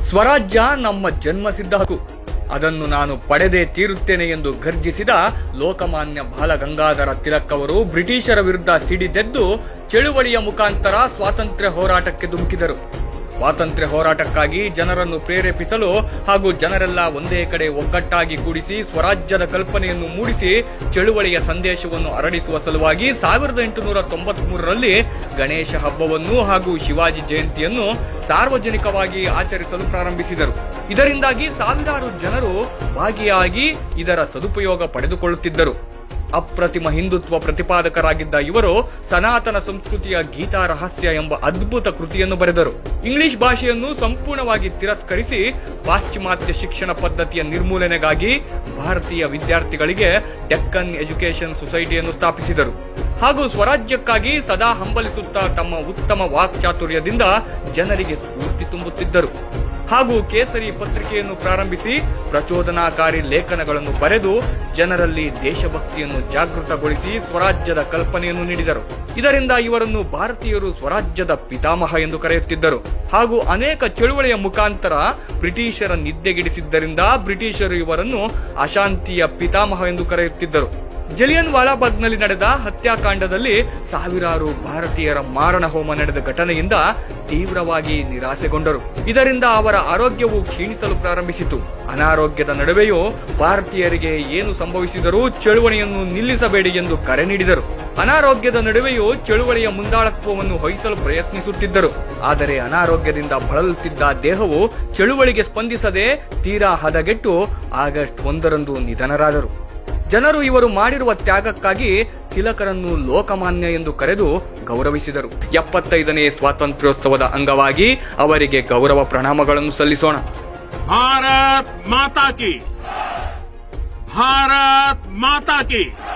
ಸ್ವರಾಜ್ಯ ನಮ್ಮ ಜನ್ಮಸಿದ್ಧ ಹಕ್ಕು ಅದನ್ನು ನಾನು ಪಡೆದೇ ತೀರುತ್ತೇನೆ ಎಂದು ಗರ್ಜಿಸಿದ ಲೋಕಮಾನ್ಯ ಬಾಲಗಂಗಾಧರ ತಿಲಕ್ ಅವರು ಬ್ರಿಟಿಷರ ವಿರುದ್ಧ ಸಿಡಿದೆದ್ದು ಚಳುವಳಿಯ ಮುಖಾಂತರ ಸ್ವಾತಂತ್ರ್ಯ ಹೋರಾಟಕ್ಕೆ ಧುಮುಕಿದರು ಸ್ವಾತಂತ್ರ್ಯ ಹೋರಾಟಕ್ಕಾಗಿ ಜನರನ್ನು ಪ್ರೇರೇಪಿಸಲು ಹಾಗೂ ಜನರೆಲ್ಲ ಒಂದೇ ಕಡೆ ಒಗ್ಗಟ್ಟಾಗಿ ಕೂಡಿಸಿ ಸ್ವರಾಜ್ಯದ ಕಲ್ಪನೆಯನ್ನು ಮೂಡಿಸಿ ಚಳುವಳಿಯ ಸಂದೇಶವನ್ನು ಹರಡಿಸುವ ಸಲುವಾಗಿ ಸಾವಿರದ ಎಂಟುನೂರ ತೊಂಬತ್ಮೂರರಲ್ಲಿ ಗಣೇಶ ಹಬ್ಬವನ್ನು ಹಾಗೂ ಶಿವಾಜಿ ಜಯಂತಿಯನ್ನು ಸಾರ್ವಜನಿಕವಾಗಿ ಆಚರಿಸಲು ಪ್ರಾರಂಭಿಸಿದರು ಇದರಿಂದಾಗಿ ಸಾವಿರಾರು ಜನರು ಭಾಗಿಯಾಗಿ ಇದರ ಸದುಪಯೋಗ ಪಡೆದುಕೊಳ್ಳುತ್ತಿದ್ದರು ಅಪ್ರತಿಮ ಹಿಂದುತ್ವ ಪ್ರತಿಪಾದಕರಾಗಿದ್ದ ಇವರು ಸನಾತನ ಸಂಸ್ಕೃತಿಯ ಗೀತಾ ರಹಸ್ಯ ಎಂಬ ಅದ್ಭುತ ಕೃತಿಯನ್ನು ಬರೆದರು ಇಂಗ್ಲಿಷ್ ಭಾಷೆಯನ್ನು ಸಂಪೂರ್ಣವಾಗಿ ತಿರಸ್ಕರಿಸಿ ಪಾಶ್ಚಿಮಾತ್ಯ ಶಿಕ್ಷಣ ಪದ್ಧತಿಯ ನಿರ್ಮೂಲನೆಗಾಗಿ ಭಾರತೀಯ ವಿದ್ಯಾರ್ಥಿಗಳಿಗೆ ಡೆಕ್ಕನ್ ಎಜುಕೇಷನ್ ಸೊಸೈಟಿಯನ್ನು ಸ್ಥಾಪಿಸಿದರು ಹಾಗೂ ಸ್ವರಾಜ್ಯಕ್ಕಾಗಿ ಸದಾ ಹಂಬಲಿಸುತ್ತಾ ತಮ್ಮ ಉತ್ತಮ ವಾಕ್ಚಾತುರ್ಯದಿಂದ ಜನರಿಗೆ ಸ್ಫೂರ್ತಿ ತುಂಬುತ್ತಿದ್ದರು ಹಾಗೂ ಕೇಸರಿ ಪತ್ರಿಕೆಯನ್ನು ಪ್ರಾರಂಭಿಸಿ ಪ್ರಚೋದನಾಕಾರಿ ಲೇಖನಗಳನ್ನು ಬರೆದು ಜನರಲ್ಲಿ ದೇಶಭಕ್ತಿಯನ್ನು ಜಾಗೃತಗೊಳಿಸಿ ಸ್ವರಾಜ್ಯದ ಕಲ್ಪನೆಯನ್ನು ನೀಡಿದರು ಇದರಿಂದ ಇವರನ್ನು ಭಾರತೀಯರು ಸ್ವರಾಜ್ಯದ ಪಿತಾಮಹ ಎಂದು ಕರೆಯುತ್ತಿದ್ದರು ಹಾಗೂ ಅನೇಕ ಚಳುವಳಿಯ ಮುಖಾಂತರ ಬ್ರಿಟಿಷರ ನಿದ್ದೆಗಿಡಿಸಿದ್ದರಿಂದ ಬ್ರಿಟಿಷರು ಇವರನ್ನು ಅಶಾಂತಿಯ ಪಿತಾಮಹ ಎಂದು ಕರೆಯುತ್ತಿದ್ದರು ಜಲಿಯನ್ ವಾಲಾಬಾಗ್ನಲ್ಲಿ ನಡೆದ ಹತ್ಯಾಕಾಂಡದಲ್ಲಿ ಸಾವಿರಾರು ಭಾರತೀಯರ ಮಾರಣ ಹೋಮ ನಡೆದ ಘಟನೆಯಿಂದ ತೀವ್ರವಾಗಿ ನಿರಾಸೆಗೊಂಡರು ಇದರಿಂದ ಅವರ ಆರೋಗ್ಯವು ಕ್ಷೀಣಿಸಲು ಪ್ರಾರಂಭಿಸಿತು ಅನಾರೋಗ್ಯದ ನಡುವೆಯೂ ಭಾರತೀಯರಿಗೆ ಏನು ಸಂಭವಿಸಿದರೂ ಚಳುವಳಿಯನ್ನು ನಿಲ್ಲಿಸಬೇಡಿ ಎಂದು ಕರೆ ನೀಡಿದರು ಅನಾರೋಗ್ಯದ ನಡುವೆಯೂ ಚಳುವಳಿಯ ಮುಂದಾಳತ್ವವನ್ನು ವಹಿಸಲು ಪ್ರಯತ್ನಿಸುತ್ತಿದ್ದರು ಆದರೆ ಅನಾರೋಗ್ಯದಿಂದ ಬಳಲುತ್ತಿದ್ದ ದೇಹವು ಚಳುವಳಿಗೆ ಸ್ಪಂದಿಸದೆ ತೀರಾ ಹದಗೆಟ್ಟು ಆಗಸ್ಟ್ ಒಂದರಂದು ನಿಧನರಾದರು ಜನರು ಇವರು ಮಾಡಿರುವ ತ್ಯಾಗಕ್ಕಾಗಿ ತಿಲಕರನ್ನು ಲೋಕಮಾನ್ಯ ಎಂದು ಕರೆದು ಗೌರವಿಸಿದರು ಎಪ್ಪತ್ತೈದನೇ ಸ್ವಾತಂತ್ರ್ಯೋತ್ಸವದ ಅಂಗವಾಗಿ ಅವರಿಗೆ ಗೌರವ ಪ್ರಣಾಮಗಳನ್ನು ಸಲ್ಲಿಸೋಣ भारत माता की भारत माता की